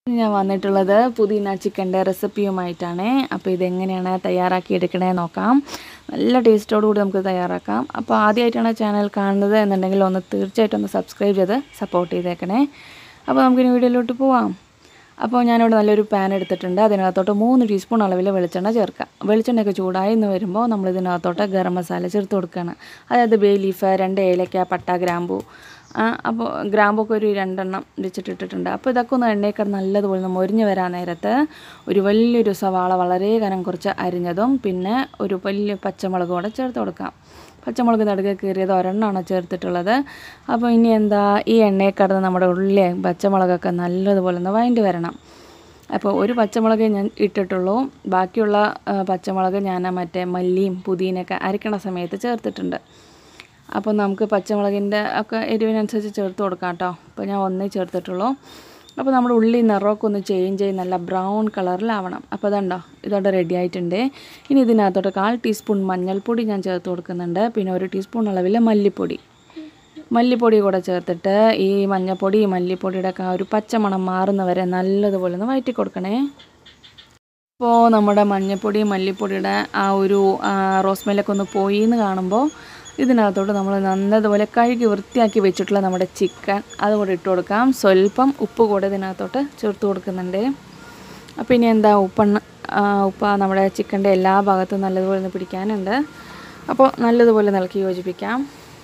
ഞാൻ വന്നിട്ടുള്ളത് പുതിന ചിക്കൻ്റെ റെസിപ്പിയുമായിട്ടാണ് അപ്പോൾ ഇതെങ്ങനെയാണ് തയ്യാറാക്കി എടുക്കണേ നോക്കാം നല്ല ടേസ്റ്റോടു കൂടി നമുക്ക് തയ്യാറാക്കാം അപ്പോൾ ആദ്യമായിട്ടാണ് ചാനൽ കാണുന്നത് എന്നുണ്ടെങ്കിൽ ഒന്ന് തീർച്ചയായിട്ടും ഒന്ന് സബ്സ്ക്രൈബ് ചെയ്ത് സപ്പോർട്ട് ചെയ്തേക്കണേ അപ്പോൾ നമുക്കിനി വീഡിയോയിലോട്ട് പോവാം അപ്പോൾ ഞാനിവിടെ നല്ലൊരു പാൻ എടുത്തിട്ടുണ്ട് അതിനകത്തോട്ട് മൂന്ന് ടീസ്പൂൺ അളവിൽ വെളിച്ചെണ്ണ ചേർക്കാം വെളിച്ചെണ്ണയൊക്കെ ചൂടായി എന്ന് വരുമ്പോൾ നമ്മൾ ഇതിനകത്തോട്ട് ഗരം മസാല ചേർത്ത് കൊടുക്കുകയാണ് അതായത് ബേ ലീഫ് രണ്ട് ഏലക്ക പട്ട ഗ്രാമ്പൂ ആ, അപ്പോൾ ഗ്രാമ്പൊക്കെ ഒരു രണ്ടെണ്ണം വെച്ചിട്ടിട്ടിട്ടുണ്ട് അപ്പോൾ ഇതൊക്കെ ഒന്ന് എണ്ണയൊക്കെ നല്ലതുപോലെ ഒന്ന് മൊരിഞ്ഞ് വരാൻ നേരത്ത് ഒരു വലിയൊരു സവാള വളരെ കനം കുറച്ച് അരിഞ്ഞതും പിന്നെ ഒരു വലിയ പച്ചമുളക് കൂടെ ചേർത്ത് കൊടുക്കാം പച്ചമുളക് നടുക കീറിയത് ഒരെണ്ണമാണ് ചേർത്തിട്ടുള്ളത് അപ്പോൾ ഇനി എന്താ ഈ എണ്ണയിൽ കിടന്ന് നമ്മുടെ ഉള്ളി പച്ചമുളകൊക്കെ നല്ലതുപോലെ ഒന്ന് വഴണ്ടി വരണം അപ്പോൾ ഒരു പച്ചമുളക് ഞാൻ ഇട്ടിട്ടുള്ളൂ ബാക്കിയുള്ള ആ, പച്ചമുളക് ഞാൻ മറ്റേ മല്ലിയും പുതിനയൊക്കെ അരക്കണ സമയത്ത് ചേർത്തിട്ടുണ്ട് അപ്പോൾ നമുക്ക് പച്ചമുളകിൻ്റെ ഒക്കെ എരിവിനനുസരിച്ച് ചേർത്ത് കൊടുക്കാം കേട്ടോ അപ്പോൾ ഞാൻ ഒന്നേ ചേർത്തിട്ടുള്ളൂ അപ്പോൾ നമ്മുടെ ഉള്ളി നിറമൊക്കെ ഒന്ന് ചേഞ്ച് ചെയ്ത് നല്ല ബ്രൗൺ കളറിലാവണം അപ്പോൾ അതുണ്ടോ ഇതോടെ റെഡി ആയിട്ടുണ്ട് ഇനി ഇതിനകത്തോട്ട് കാൽ ടീസ്പൂൺ മഞ്ഞൾപ്പൊടി ഞാൻ ചേർത്ത് കൊടുക്കുന്നുണ്ട് പിന്നെ ഒരു ടീസ്പൂൺ അളവിൽ മല്ലിപ്പൊടി മല്ലിപ്പൊടി കൂടെ ചേർത്തിട്ട് ഈ മഞ്ഞൾപ്പൊടി മല്ലിപ്പൊടിയുടെ ഒക്കെ ആ ഒരു പച്ചമണം മാറുന്നവരെ നല്ലതുപോലെ ഒന്ന് വഴറ്റി കൊടുക്കണേ അപ്പോൾ നമ്മുടെ മഞ്ഞൾപ്പൊടി മല്ലിപ്പൊടിയുടെ ആ ഒരു റോസ്മെല്ലൊക്കെ ഒന്ന് പോയി എന്ന് കാണുമ്പോൾ ഇതിനകത്തോട്ട് നമ്മൾ നല്ലതുപോലെ കഴുകി വൃത്തിയാക്കി വെച്ചിട്ടുള്ള നമ്മുടെ ചിക്കൻ അതുകൂടെ ഇട്ട് കൊടുക്കാം സ്വല്പം ഉപ്പ് കൂടെ ഇതിനകത്തോട്ട് ചേർത്ത് കൊടുക്കുന്നുണ്ട് അപ്പോൾ ഇനി എന്താ ഉപ്പെണ്ണ ആ, ഉപ്പ് നമ്മുടെ ചിക്കൻ്റെ എല്ലാ ഭാഗത്തും നല്ലതുപോലെ ഒന്ന് പിടിക്കാനുണ്ട് അപ്പോൾ നല്ലതുപോലെ നിലക്കി യോജിപ്പിക്കാം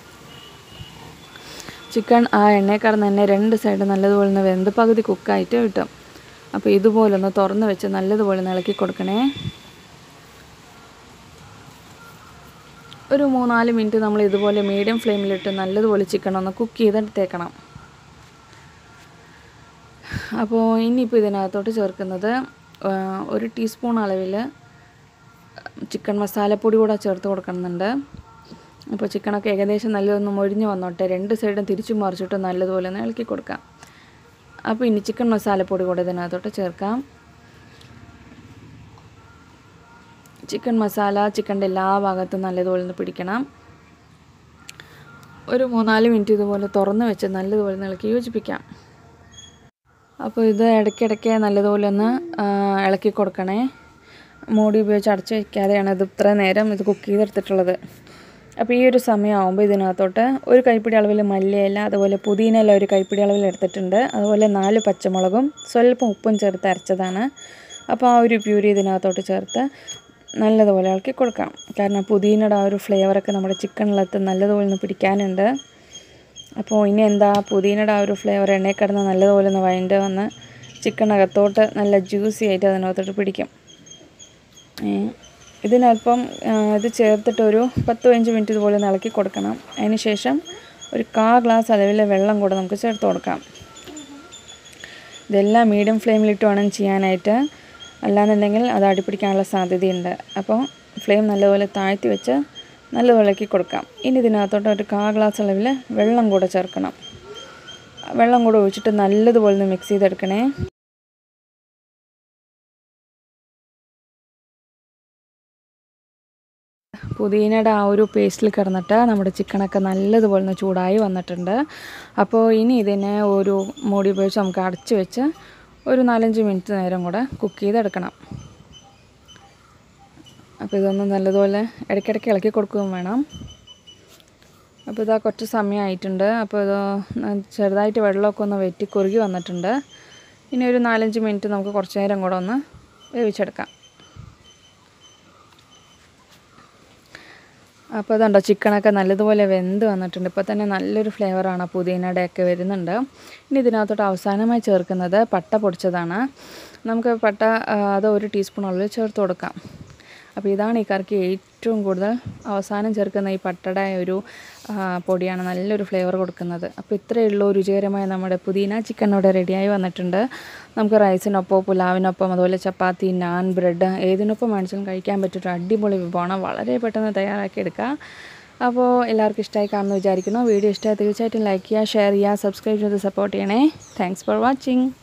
ചിക്കൻ ആ എണ്ണയിൽ കിടന്ന് തന്നെ രണ്ട് സൈഡ് നല്ലതുപോലെ ഒന്ന് വെന്ത് പകുതി കുക്കായിട്ട് കിട്ടും അപ്പോൾ ഇതുപോലെ ഒന്ന് തുറന്ന് വെച്ച് നല്ലതുപോലെ ഇളക്കി കൊടുക്കണേ ഒരു മൂന്നാല് മിനിറ്റ് നമ്മൾ ഇതുപോലെ മീഡിയം ഫ്ലെയിമിലിട്ട് നല്ലതുപോലെ ചിക്കൻ ഒന്ന് കുക്ക് ചെയ്തെടുത്തേക്കണം അപ്പോൾ ഇനിയിപ്പോൾ ഇതിനകത്തോട്ട് ചേർക്കുന്നത് ആ, ഒരു ടീസ്പൂൺ അളവിൽ ചിക്കൻ മസാലപ്പൊടി കൂടെ ചേർത്ത് കൊടുക്കുന്നുണ്ട് അപ്പോൾ ചിക്കനൊക്കെ ഏകദേശം നല്ലതൊന്ന് മൊരിഞ്ഞ് വന്നോട്ടെ രണ്ട് സൈഡും തിരിച്ചു മറിച്ചിട്ട് നല്ലതുപോലെ ഒന്ന് ഇളക്കി കൊടുക്കാം അപ്പോൾ ഇനി ചിക്കൻ മസാലപ്പൊടി കൂടെ ഇതിനകത്തോട്ട് ചേർക്കാം ചിക്കൻ മസാല ചിക്കൻ്റെ എല്ലാ ഭാഗത്തും നല്ലതുപോലെ ഒന്ന് പിടിക്കണം ഒരു മൂന്നാല് മിനിറ്റ് ഇതുപോലെ തുറന്ന് വെച്ച് നല്ലതുപോലെ ഒന്ന് ഇളക്കി യോജിപ്പിക്കാം അപ്പോൾ ഇത് ഇടയ്ക്കിടയ്ക്ക് നല്ലതുപോലെ ഒന്ന് ആ, ഇളക്കി കൊടുക്കണേ മൂടി ഉപയോഗിച്ച് അടച്ച് വയ്ക്കാതെയാണ് ഇത് ഇത്ര നേരം ഇത് കുക്ക് ചെയ്തെടുത്തിട്ടുള്ളത് അപ്പോൾ ഈ ഒരു സമയമാകുമ്പോൾ ഇതിനകത്തോട്ട് ഒരു കൈപ്പിടി അളവിൽ മല്ലിയില അതുപോലെ പുതിനയില ഒരു കൈപ്പിടി അളവിൽ എടുത്തിട്ടുണ്ട് അതുപോലെ നാല് പച്ചമുളകും സ്വല്പം ഉപ്പും ചേർത്ത് അരച്ചതാണ് അപ്പോൾ ആ ഒരു പ്യൂരി ഇതിനകത്തോട്ട് ചേർത്ത് നല്ലതുപോലെ ഇളക്കി കൊടുക്കാം കാരണം പുതിനയുടെ ആ ഒരു ഫ്ലേവറൊക്കെ നമ്മുടെ ചിക്കനിലത്ത് നല്ലതുപോലെ ഒന്ന് പിടിക്കാനുണ്ട് അപ്പോൾ ഇനി എന്താ പുതിനയുടെ ആ ഒരു ഫ്ലേവർ എണ്ണയിൽ കിടന്ന് നല്ലതുപോലെ ഒന്ന് വഴണ്ട് വന്ന് ചിക്കനകത്തോട്ട് നല്ല ജ്യൂസി ആയിട്ട് അതിനകത്തോട്ട് പിടിക്കും ഏ, ഇതിനല്പം ആ, ഇത് ചേർത്തിട്ട് ഒരു പത്ത് പതിനഞ്ച് മിനിറ്റ് ഇതുപോലെ ഒന്ന് ഇളക്കി കൊടുക്കണം അതിന് ശേഷം ഒരു കാ ഗ്ലാസ് അളവിൽ വെള്ളം കൂടെ നമുക്ക് ചേർത്ത് കൊടുക്കാം ഇതെല്ലാം മീഡിയം ഫ്ലെയിമിലിട്ട് വേണം ചെയ്യാനായിട്ട് അല്ലാന്നുണ്ടെങ്കിൽ അത് അടിപ്പിടിക്കാനുള്ള സാധ്യതയുണ്ട് അപ്പോൾ ഫ്ലെയിം നല്ലതുപോലെ താഴ്ത്തി വെച്ച് നല്ലതുപോലെ ഇളക്കി കൊടുക്കാം ഇനി ഇതിനകത്തോട്ട് ഒരു കാ ഗ്ലാസ് അളവിൽ വെള്ളം കൂടെ ചേർക്കണം വെള്ളം കൂടെ ഒഴിച്ചിട്ട് നല്ലതുപോലെ ഒന്ന് മിക്സ് ചെയ്തെടുക്കണേ പുതിനയുടെ ആ ഒരു പേസ്റ്റിൽ കിടന്നിട്ട് നമ്മുടെ ചിക്കനൊക്കെ നല്ലതുപോലെ ഒന്ന് ചൂടായി വന്നിട്ടുണ്ട് അപ്പോൾ ഇനി ഇതിനെ ഒരു മൂടി ഉപയോഗിച്ച് നമുക്ക് അടച്ച് വെച്ച് ഒരു നാലഞ്ച് മിനിറ്റ് നേരം കൂടെ കുക്ക് ചെയ്തെടുക്കണം അപ്പോൾ ഇതൊന്ന് നല്ലതുപോലെ ഇടയ്ക്കിടയ്ക്ക് ഇളക്കി കൊടുക്കുകയും വേണം അപ്പോൾ ഇതാ കുറച്ച് സമയമായിട്ടുണ്ട് അപ്പോൾ ഇത് ചെറുതായിട്ട് വെള്ളമൊക്കെ ഒന്ന് വെറ്റി കുറുകി വന്നിട്ടുണ്ട് ഇനി ഒരു നാലഞ്ച് മിനിറ്റ് നമുക്ക് കുറച്ച് നേരം കൂടെ ഒന്ന് വേവിച്ചെടുക്കാം അപ്പോൾ അതുണ്ടോ ചിക്കനൊക്കെ നല്ലതുപോലെ വെന്ത് വന്നിട്ടുണ്ട് ഇപ്പോൾ തന്നെ നല്ലൊരു ഫ്ലേവറാണ് പുതിനയുടെ ഒക്കെ വരുന്നുണ്ട് ഇനി ഇതിനകത്തോട്ട് അവസാനമായി ചേർക്കുന്നത് പട്ട പൊടിച്ചതാണ് നമുക്ക് പട്ട ആ, അത് ഒരു ടീസ്പൂൺ അളവിൽ ചേർത്ത് കൊടുക്കാം അപ്പോൾ ഇതാണ് ഈ കറിക്ക് ഏറ്റവും കൂടുതൽ അവസാനം ചേർക്കുന്ന ഈ പട്ടയുടെ ഒരു ആ, പൊടിയാണ് നല്ലൊരു ഫ്ലേവർ കൊടുക്കുന്നത് അപ്പോൾ ഇത്രയേ ഉള്ളൂ രുചികരമായ നമ്മുടെ പുതിന ചിക്കൻ ഇവിടെ റെഡിയായി വന്നിട്ടുണ്ട് നമുക്ക് റൈസിനൊപ്പം പുലാവിനൊപ്പം അതുപോലെ ചപ്പാത്തി നാൻ ബ്രെഡ് ഏതിനൊപ്പം വേണിച്ചാലും കഴിക്കാൻ പറ്റിയൊരു അടിപൊളി വിഭവമാണ് വളരെ പെട്ടെന്ന് തയ്യാറാക്കി എടുക്കുക അപ്പോൾ എല്ലാവർക്കും ഇഷ്ടമായി കാണുമെന്ന് വിചാരിക്കുന്നു വീഡിയോ ഇഷ്ടമായി തീർച്ചയായിട്ടും ലൈക്ക് ചെയ്യുക ഷെയർ ചെയ്യുക സബ്സ്ക്രൈബ് ചെയ്ത് സപ്പോർട്ട് ചെയ്യണേ താങ്ക്സ് ഫോർ വാച്ചിങ്